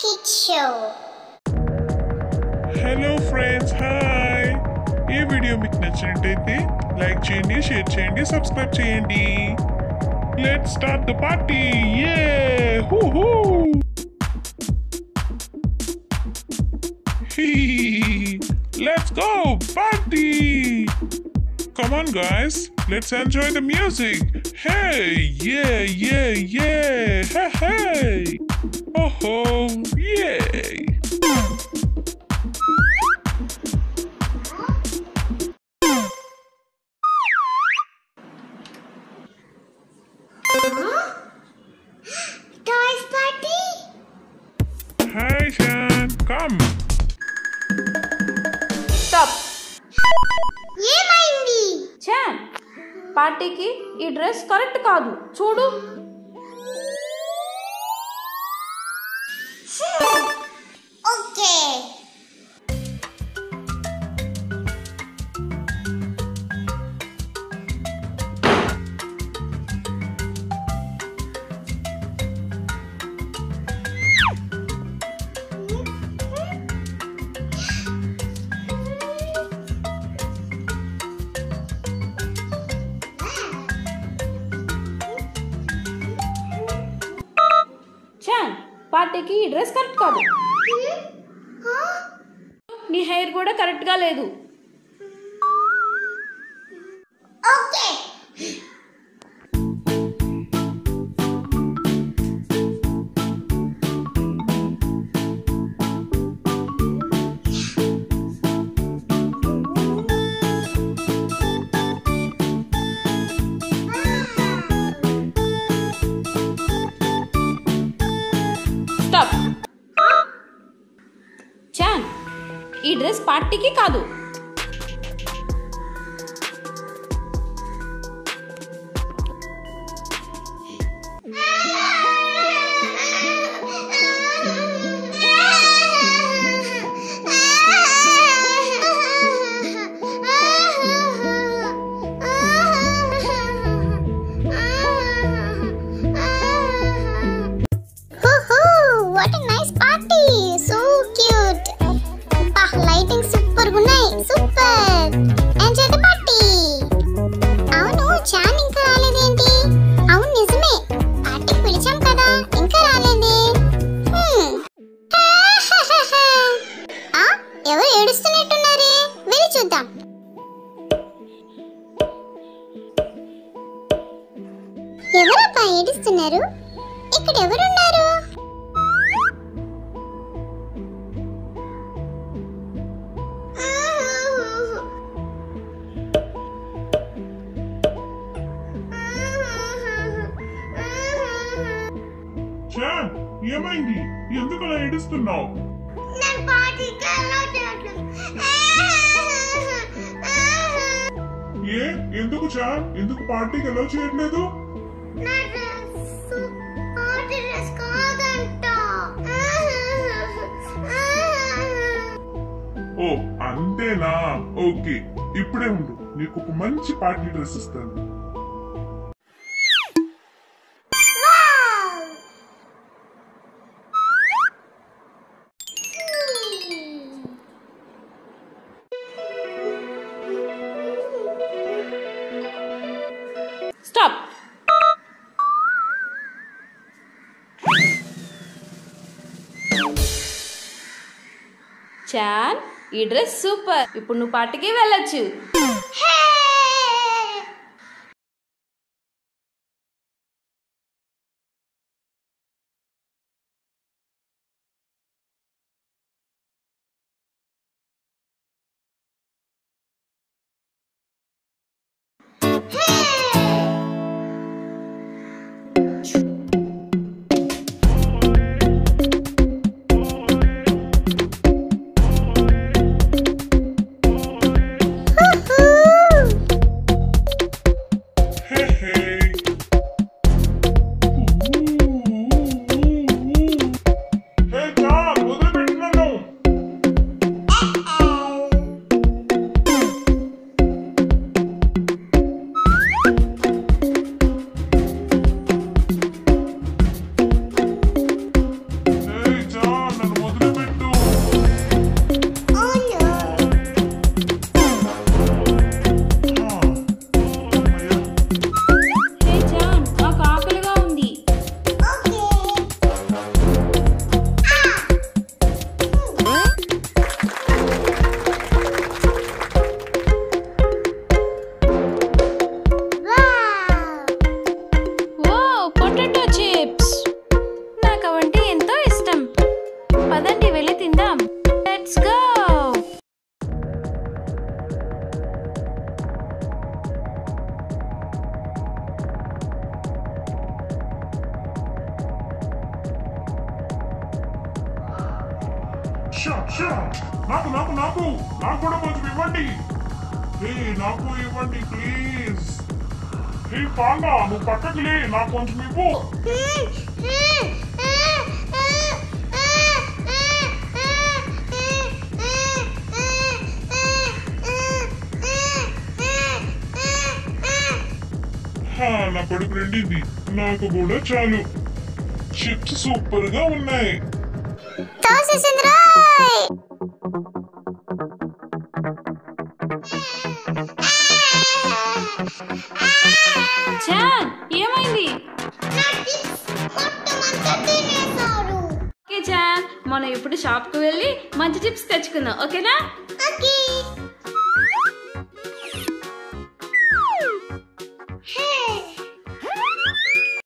Kid show hello friends hi ఈ video మీకు నచ్చినట్టయితే లైక్ చేయండి షేర్ చేయండి సబ్స్క్రైబ్ చేయండి let start the party yay hoo hoo let's go party Come on, guys. Let's enjoy the music. Hey, yeah, yeah, yeah. Hey, hey. Oh, ho, yay. Toys party Hi, Shan. Come. Stop ఏమైంది Shan పార్టీకి ఈ dress correct కాదు చూడు okay చాన్ పార్టీకి ఈ dress correct కాదు నీ hair కూడా కరెక్ట్గా లేదు ఓకే స్టాప్ చాన్ ఈ డ్రెస్ పార్టీకి కాదు what a nice party so cute బా లైటింగ్ సూపర్ ఉన్నాయి సూపర్ ఎంజాయ్ ద పార్టీ అవును చాన్ ఇంకా రాలేదేంటి అవును నిజమే పార్టీకి పిలిచాం కదా ఇంకా రాలేదే హ్మ్. ఆ, ఎవరు ఏడుస్తున్నట్టున్నారే వెళ్ళి చూద్దాం ఎవరబ్బా ఏడుస్తున్నారు ఇక్కడ ఎవరున్నారు Shan, ఏమైంది ఎందుకు అలా ఏడుస్తున్నావు నేను పార్టీకి వెళ్ళట్లేదు ఏ ఎందుకు చాన్ ఎందుకు పార్టీకి ఎలా చేయట్లేదు నా డ్రెస్ పార్టీ డ్రెస్ కాదంట ఓ అంతేనా ఓకే ఇప్పుడే ఉండు నీకు ఒక మంచి పార్టీ డ్రెస్ ఇస్తాను స్టాప్ చాన్ ఈ డ్రెస్ సూపర్ ఇప్పుడు నువ్వు పార్టీకి వెళ్ళొచ్చు హుహు, షా షా నాకు నాకు నాకు నాకు కూడా కొంచెం ఇవ్వండి ఏ నాకు ఇవ్వండి ప్లీజ్ ఏ పాండా నువ్వు పక్కకి లే నాకు కొంచెం ఇవ్వు హా, నా కడుపు నిండింది నాకు కూడా చాలు చిప్స్ సూపర్ గా ఉన్నాయి తోసేసింది రాయ్ చాన్ ఏమైంది మొత్తం అంతా తినేశారు ఓకే చాన్ మనం ఇప్పుడు షాప్కి వెళ్ళి మంచి చిప్స్ తెచ్చుకుందాం ఓకేనా ఓకే